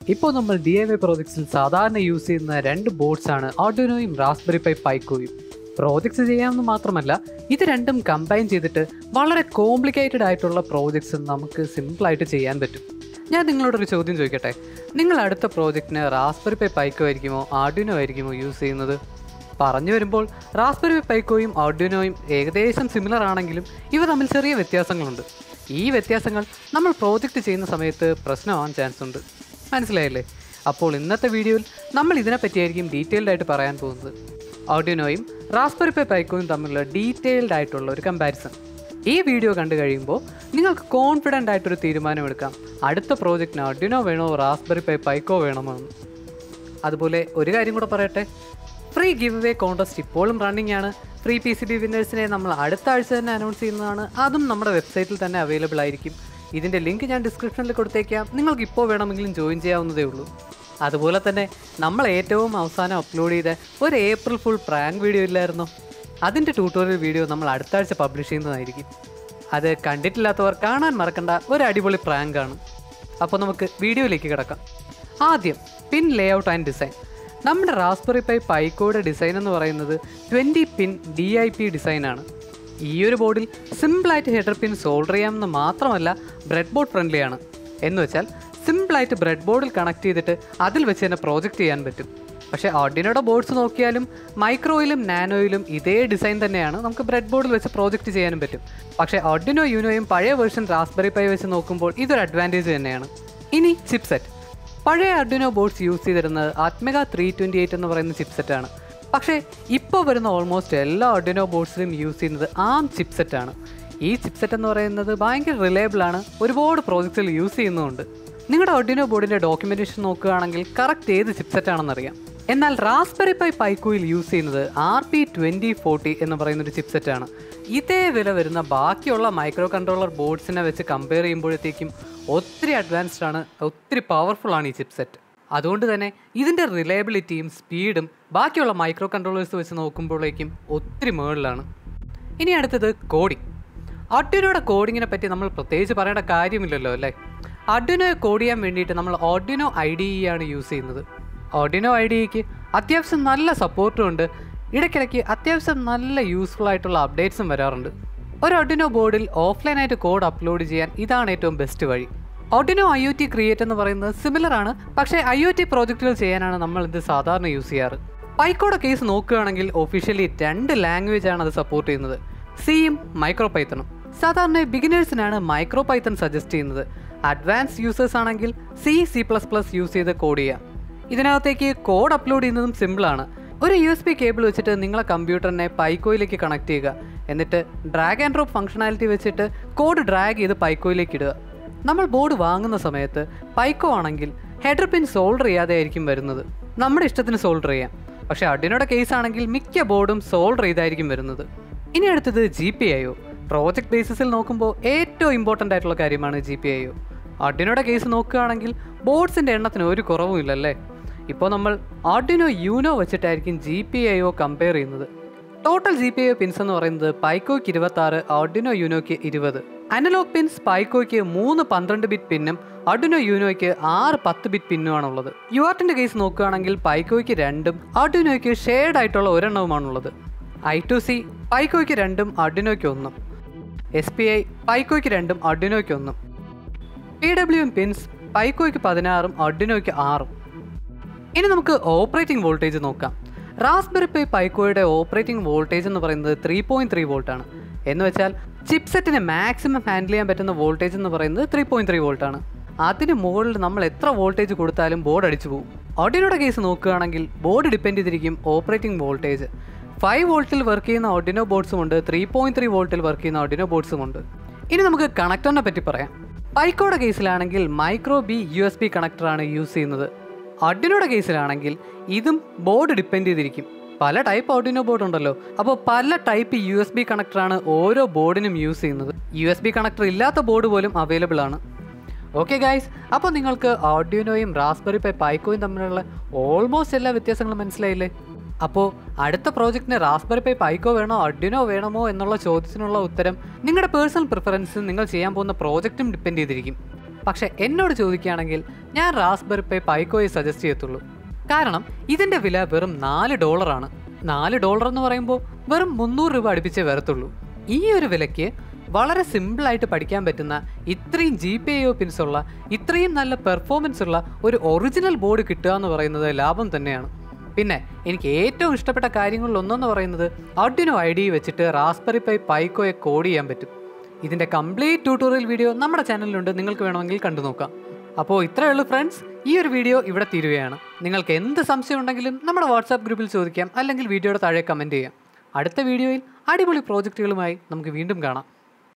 ഇപ്പോൾ നമ്മൾ D I Y പ്രോജക്ട്സിൽ സാധാരണ യൂസ് ചെയ്യുന്ന രണ്ട് ബോർഡ്സ് ആണ് ആർഡിനോയും റാസ്ബെറി പൈ പൈക്കോയും പ്രോജക്ട്സ് ചെയ്യാമെന്ന് മാത്രമല്ല ഇത് രണ്ടും കമ്പൈൻ ചെയ്തിട്ട് വളരെ കോംപ്ലിക്കേറ്റഡ് ആയിട്ടുള്ള പ്രോജക്ട്സ് നമുക്ക് സിമ്പിളായിട്ട് ചെയ്യാൻ പറ്റും ഞാൻ നിങ്ങളോടൊരു ചോദ്യം ചോദിക്കട്ടെ നിങ്ങൾ അടുത്ത പ്രോജക്റ്റിന് റാസ്ബെറി പൈ പൈക്കോ ആയിരിക്കുമോ ആർഡിനോ ആയിരിക്കുമോ യൂസ് ചെയ്യുന്നത് പറഞ്ഞു വരുമ്പോൾ റാസ്ബെറി പൈക്കോയും ആർഡിനോയും ഏകദേശം സിമിലർ ആണെങ്കിലും ഇവ തമ്മിൽ ചെറിയ വ്യത്യാസങ്ങളുണ്ട് ഈ വ്യത്യാസങ്ങൾ നമ്മൾ പ്രോജക്റ്റ് ചെയ്യുന്ന സമയത്ത് പ്രശ്നമാവാൻ ചാൻസ് ഉണ്ട് മനസ്സിലായില്ലേ അപ്പോൾ ഇന്നത്തെ വീഡിയോയിൽ നമ്മൾ ഇതിനെപ്പറ്റിയായിരിക്കും ഡീറ്റെയിൽഡ് ആയിട്ട് പറയാൻ പോകുന്നത് ആർഡിനോയും റാസ്ബെറി പൈ പൈക്കോയും തമ്മിലുള്ള ഡീറ്റെയിൽഡ് ആയിട്ടുള്ള ഒരു കമ്പാരിസൺ ഈ വീഡിയോ കണ്ടു കഴിയുമ്പോൾ നിങ്ങൾക്ക് കോൺഫിഡൻ്റ് ആയിട്ടൊരു തീരുമാനമെടുക്കാം അടുത്ത പ്രോജക്റ്റിന് ആർഡിനോ വേണോ റാസ്ബെറി പൈ പൈക്കോ വേണമോ എന്ന് അതുപോലെ ഒരു കാര്യം കൂടെ പറയട്ടെ ഫ്രീ ഗിവ് അവേ കോൺടെസ്റ്റ് ഇപ്പോഴും റണ്ണിംഗ് ആണ് ഫ്രീ പി സി ബി വിന്നേഴ്സിനെ നമ്മൾ അടുത്ത ആഴ്ച തന്നെ അനൗൺസ് ചെയ്യുന്നതാണ് അതും നമ്മുടെ വെബ്സൈറ്റിൽ തന്നെ അവൈലബിൾ ആയിരിക്കും ഇതിൻ്റെ ലിങ്ക് ഞാൻ ഡിസ്ക്രിപ്ഷനിൽ കൊടുത്തേക്കാം നിങ്ങൾക്ക് ഇപ്പോൾ വേണമെങ്കിലും ജോയിൻ ചെയ്യാവുന്നതേ ഉള്ളൂ അതുപോലെ തന്നെ നമ്മൾ ഏറ്റവും അവസാനം അപ്ലോഡ് ചെയ്ത ഒരു ഏപ്രിൽ ഫുൾ പ്രാങ്ക് വീഡിയോ ഇല്ലായിരുന്നോ അതിൻ്റെ ട്യൂട്ടോറിയൽ വീഡിയോ നമ്മൾ അടുത്ത ആഴ്ച പബ്ലിഷ് ചെയ്യുന്നതായിരിക്കും അത് കണ്ടിട്ടില്ലാത്തവർ കാണാൻ മറക്കണ്ട ഒരു അടിപൊളി പ്രാങ്ക് ആണ് അപ്പോൾ നമുക്ക് വീഡിയോയിലേക്ക് കിടക്കാം ആദ്യം പിൻ ലേഔട്ട് ആൻഡ് ഡിസൈൻ നമ്മുടെ റാസ്ബെറി പൈ പൈക്കോയുടെ ഡിസൈൻ എന്ന് പറയുന്നത് twenty pin D I P ഡിസൈനാണ് ഈ ഒരു ബോർഡിൽ സിമ്പിളായിട്ട് ഹെഡർ പിൻ സോൾഡർ ചെയ്യാമെന്ന് മാത്രമല്ല ബ്രെഡ് ബോർഡ് ഫ്രണ്ട്ലി ആണ് എന്ന് വെച്ചാൽ സിമ്പിളായിട്ട് ബ്രെഡ് ബോർഡിൽ കണക്ട് ചെയ്തിട്ട് അതിൽ വെച്ച് തന്നെ പ്രോജക്റ്റ് ചെയ്യാൻ പറ്റും പക്ഷേ ഓർഡിനോയുടെ ബോർഡ്സ് നോക്കിയാലും മൈക്രോയിലും നാനോയിലും ഇതേ ഡിസൈൻ തന്നെയാണ് നമുക്ക് ബ്രെഡ് ബോർഡിൽ വെച്ച് പ്രോജക്റ്റ് ചെയ്യാനും പറ്റും പക്ഷേ ഓർഡിനോ യൂനോയും പഴയ വേർഷൻ റാസ്ബെറി പൈ വെച്ച് നോക്കുമ്പോൾ ഇതൊരു അഡ്വാൻറ്റേജ് തന്നെയാണ് ഇനി ചിപ്സെറ്റ് പഴയ അർഡിനോ ബോർഡ്സ് യൂസ് ചെയ്തിരുന്നത് ആത്മക ത്രീ ട്വൻറ്റി എയ്റ്റ് എന്ന് പറയുന്ന ചിപ്സെറ്റാണ് പക്ഷേ ഇപ്പോൾ വരുന്ന ഓൾമോസ്റ്റ് എല്ലാ അർഡിനോ ബോർഡ്സിലും യൂസ് ചെയ്യുന്നത് ആം ചിപ്സെറ്റാണ് ഈ ചിപ്സെറ്റ് എന്ന് പറയുന്നത് ഭയങ്കര റിലയബിൾ ആണ് ഒരുപാട് പ്രോജക്ട്സിൽ യൂസ് ചെയ്യുന്നുമുണ്ട് നിങ്ങളുടെ ഒർഡിനോ ബോർഡിൻ്റെ ഡോക്യുമെൻറ്റേഷൻ നോക്കുകയാണെങ്കിൽ കറക്റ്റ് ഏത് ചിപ്സെറ്റ് ആണെന്നറിയാം എന്നാൽ റാസ്ബെറി പൈ പൈക്കോയിൽ യൂസ് ചെയ്യുന്നത് ആർ പി ട്വൻറ്റി ഫോർട്ടി എന്ന് പറയുന്ന ഒരു ചിപ്സെറ്റാണ് ഇതേ വില വരുന്ന ബാക്കിയുള്ള മൈക്രോ കൺട്രോളർ ബോർഡ്സിനെ വെച്ച് കമ്പയർ ചെയ്യുമ്പോഴത്തേക്കും ഒത്തിരി അഡ്വാൻസ്ഡ് ആണ് ഒത്തിരി പവർഫുൾ ആണ് ഈ ചിപ്സെറ്റ് അതുകൊണ്ട് തന്നെ ഇതിൻ്റെ റിലയബിലിറ്റിയും സ്പീഡും ബാക്കിയുള്ള മൈക്രോ കൺട്രോളേഴ്സ് വെച്ച് നോക്കുമ്പോഴേക്കും ഒത്തിരി മുകളിലാണ് ഇനി അടുത്തത് കോഡിംഗ് അഡ്വിനോയുടെ കോഡിങ്ങിനെ പറ്റി നമ്മൾ പ്രത്യേകിച്ച് പറയേണ്ട കാര്യമില്ലല്ലോ അല്ലേ അഡ്വിനോയെ കോഡ് ചെയ്യാൻ വേണ്ടിയിട്ട് നമ്മൾ ഓർഡിനോ ഐ ഡി ഇ ആണ് യൂസ് ചെയ്യുന്നത് ഓർഡിനോ ഐ ഡി ഇക്ക് അത്യാവശ്യം നല്ല സപ്പോർട്ടും ഉണ്ട് ഇടയ്ക്കിടയ്ക്ക് അത്യാവശ്യം നല്ല യൂസ്ഫുൾ ആയിട്ടുള്ള അപ്ഡേറ്റ്സും വരാറുണ്ട് ഒരു ഒർഡിനോ ബോർഡിൽ ഓഫ്ലൈനായിട്ട് കോഡ് അപ്ലോഡ് ചെയ്യാൻ ഇതാണ് ഏറ്റവും ബെസ്റ്റ് വഴി Arduino I O T create എന്ന് പറയുന്നത് സിമിലർ ആണ് പക്ഷേ ഐ ഒ ടി പ്രോജക്റ്റുകൾ ചെയ്യാനാണ് നമ്മൾ ഇത് സാധാരണ യൂസ് ചെയ്യാറ് പൈക്കോടെ കേസ് നോക്കുകയാണെങ്കിൽ ഒഫീഷ്യലി രണ്ട് ലാംഗ്വേജ് ആണ് അത് സപ്പോർട്ട് ചെയ്യുന്നത് സിയും മൈക്രോ പൈത്തണും സാധാരണ ബിഗിനേഴ്സിനാണ് മൈക്രോ പൈത്തൺ സജസ്റ്റ് ചെയ്യുന്നത് അഡ്വാൻസ് യൂസേഴ്സ് ആണെങ്കിൽ C C plus plus use ചെയ്ത് കോഡ് ചെയ്യാം ഇതിനകത്തേക്ക് കോഡ് അപ്ലോഡ് ചെയ്യുന്നതും സിമ്പിളാണ് ഒരു യു എസ് ബി കേബിൾ വെച്ചിട്ട് നിങ്ങളെ കമ്പ്യൂട്ടറിനെ പൈക്കോയിലേക്ക് കണക്ട് ചെയ്യുക എന്നിട്ട് ഡ്രാഗ് ആൻഡ് ഡ്രോപ്പ് ഫംഗ്ഷനാലിറ്റി വെച്ചിട്ട് കോഡ് ഡ്രാഗ് ചെയ്ത് പൈക്കോയിലേക്ക് ഇടുക നമ്മൾ ബോർഡ് വാങ്ങുന്ന സമയത്ത് പൈക്കോ ആണെങ്കിൽ ഹെഡർ പിൻ സോൾഡർ ചെയ്യാതെ ആയിരിക്കും വരുന്നത് നമ്മുടെ ഇഷ്ടത്തിന് സോൾഡർ ചെയ്യാം പക്ഷേ അഡിനോയുടെ കേസ് ആണെങ്കിൽ മിക്ക ബോർഡും സോൾഡർ ചെയ്തായിരിക്കും വരുന്നത് ഇനി അടുത്തത് G P I O project ബേസിസിൽ നോക്കുമ്പോൾ ഏറ്റവും ഇമ്പോർട്ടൻ്റ് ആയിട്ടുള്ള കാര്യമാണ് ജി പി ഐ ഒ അഡിനോയുടെ കേസ് നോക്കുകയാണെങ്കിൽ ബോർഡ്സിൻ്റെ എണ്ണത്തിന് ഒരു കുറവും ഇല്ലല്ലേ ഇപ്പോൾ നമ്മൾ ആർഡിനോ യൂനോ വെച്ചിട്ടായിരിക്കും G P I O compare ചെയ്യുന്നത് total G P I pins എന്ന് പറയുന്നത് പൈക്കോയ്ക്ക് ഇരുപത്തി ആറ് ആർഡിനോ യൂനോയ്ക്ക് ഇരുപത് അനലോഗ് പിൻസ് പൈക്കോയ്ക്ക് മൂന്ന് പന്ത്രണ്ട് ബിറ്റ് പിന്നും അർഡിനോ യൂനോയ്ക്ക് ആറ് പത്ത് ബിറ്റ് പിന്നുമാണുള്ളത് യുആർട്ടിൻ്റെ കേസ് നോക്കുകയാണെങ്കിൽ പൈക്കോയ്ക്ക് രണ്ടും അർഡിനോയ്ക്ക് ഷെയർഡ് ആയിട്ടുള്ള ഒരെണ്ണവുമാണുള്ളത് ഐ ടു സി പൈക്കോയ്ക്ക് രണ്ടും അർഡിനോയ്ക്ക് ഒന്നും എസ് പി ഐ പൈക്കോയ്ക്ക് രണ്ടും അർഡിനോയ്ക്ക് ഒന്നും പി ഡബ്ല്യു എം പിൻസ് പൈക്കോയ്ക്ക് പതിനാറും അർഡിനോയ്ക്ക് ആറും ഇനി നമുക്ക് ഓപ്പറേറ്റിംഗ് വോൾട്ടേജ് നോക്കാം റാസ്ബെറി പൈ പൈക്കോയുടെ ഓപ്പറേറ്റിംഗ് വോൾട്ടേജ് എന്ന് പറയുന്നത് ത്രീ പോയിൻറ്റ് ത്രീ വോൾട്ടാണ് എന്ന് വെച്ചാൽ ചിപ്സെറ്റിനെ മാക്സിമം ഹാൻഡിൽ ചെയ്യാൻ പറ്റുന്ന വോൾട്ടേജ് എന്ന് പറയുന്നത് ത്രീ പോയിൻറ്റ് ത്രീ വോൾട്ടാണ് അതിന് മുകളിൽ നമ്മൾ എത്ര വോൾട്ടേജ് കൊടുത്താലും ബോർഡ് അടിച്ചു പോകും ഓർഡിനോയുടെ കേസ് നോക്കുകയാണെങ്കിൽ ബോർഡ് ഡിപ്പെൻഡ് ചെയ്തിരിക്കും ഓപ്പറേറ്റിംഗ് വോൾട്ടേജ് ഫൈവ് വോൾട്ടിൽ വർക്ക് ചെയ്യുന്ന ഓർഡിനോ ബോർഡ്സും ഉണ്ട് ത്രീ പോയിൻറ്റ് ത്രീ വോൾട്ടിൽ വർക്ക് ചെയ്യുന്ന ഓർഡിനോ ബോർഡ്സും ഉണ്ട് ഇനി നമുക്ക് കണക്ടറിനെ പറ്റി പറയാം പൈക്കോയുടെ കേസിലാണെങ്കിൽ micro B U S B കണക്ടറാണ് യൂസ് ചെയ്യുന്നത് അഡിനോയുടെ കേസിലാണെങ്കിൽ ഇതും ബോർഡ് ഡിപ്പെൻഡ് ചെയ്തിരിക്കും പല ടൈപ്പ് ഓർഡിനോ ബോർഡ് ഉണ്ടല്ലോ അപ്പോൾ പല ടൈപ്പ് യു എസ് ബി കണക്ടറാണ് ഓരോ ബോർഡിനും യൂസ് ചെയ്യുന്നത് യു എസ് ബി കണക്ടർ ഇല്ലാത്ത ബോർഡ് പോലും അവൈലബിൾ ആണ് ഓക്കെ ഗൈസ് അപ്പോൾ നിങ്ങൾക്ക് ഓർഡിനോയും റാസ്ബെറി പൈ പൈക്കോയും തമ്മിലുള്ള ഓൾമോസ്റ്റ് എല്ലാ വ്യത്യാസങ്ങളും മനസ്സിലായില്ലേ അപ്പോൾ അടുത്ത പ്രോജക്റ്റിന് റാസ്ബെറി പൈ പൈക്കോ വേണോ അർഡിനോ വേണമോ എന്നുള്ള ചോദ്യത്തിനുള്ള ഉത്തരം നിങ്ങളുടെ പേഴ്സണൽ പ്രിഫറൻസും നിങ്ങൾ ചെയ്യാൻ പോകുന്ന പ്രോജക്റ്റും ഡിപ്പെൻഡ് ചെയ്തിരിക്കും പക്ഷെ എന്നോട് ചോദിക്കുകയാണെങ്കിൽ ഞാൻ റാസ്ബെറി പൈ പൈക്കോയെ സജസ്റ്റ് ചെയ്യത്തുള്ളൂ കാരണം ഇതിൻ്റെ വില വെറും നാല് ഡോളറാണ് നാല് ഡോളർ എന്ന് പറയുമ്പോൾ വെറും മുന്നൂറ് രൂപ അടുപ്പിച്ചേ വരത്തുള്ളൂ ഈ ഒരു വിലയ്ക്ക് വളരെ സിമ്പിളായിട്ട് പഠിക്കാൻ പറ്റുന്ന ഇത്രയും G P I O pins ഉള്ള ഇത്രയും നല്ല പെർഫോമൻസ് ഉള്ള ഒരു ഒറിജിനൽ ബോർഡ് കിട്ടുക എന്ന് പറയുന്നത് ലാഭം തന്നെയാണ് പിന്നെ എനിക്ക് ഏറ്റവും ഇഷ്ടപ്പെട്ട കാര്യങ്ങളിൽ ഒന്നെന്ന് പറയുന്നത് ആർഡിനോ ഐ ഡി വെച്ചിട്ട് റാസ്ബെറി പൈ പൈക്കോയെ കോഡ് ചെയ്യാൻ പറ്റും ഇതിൻ്റെ കംപ്ലീറ്റ് ട്യൂട്ടോറിയൽ വീഡിയോ നമ്മുടെ ചാനലിലുണ്ട് നിങ്ങൾക്ക് വേണമെങ്കിൽ കണ്ടു നോക്കാം അപ്പോൾ ഇത്രയേ ഉള്ളൂ ഫ്രണ്ട്സ് ഈ ഒരു വീഡിയോ ഇവിടെ തീരുകയാണ് നിങ്ങൾക്ക് എന്ത് സംശയം ഉണ്ടെങ്കിലും നമ്മുടെ വാട്സാപ്പ് ഗ്രൂപ്പിൽ ചോദിക്കാം അല്ലെങ്കിൽ വീഡിയോയുടെ താഴെ കമൻറ്റ് ചെയ്യാം അടുത്ത വീഡിയോയിൽ അടിപൊളി പ്രോജക്റ്റുകളുമായി നമുക്ക് വീണ്ടും കാണാം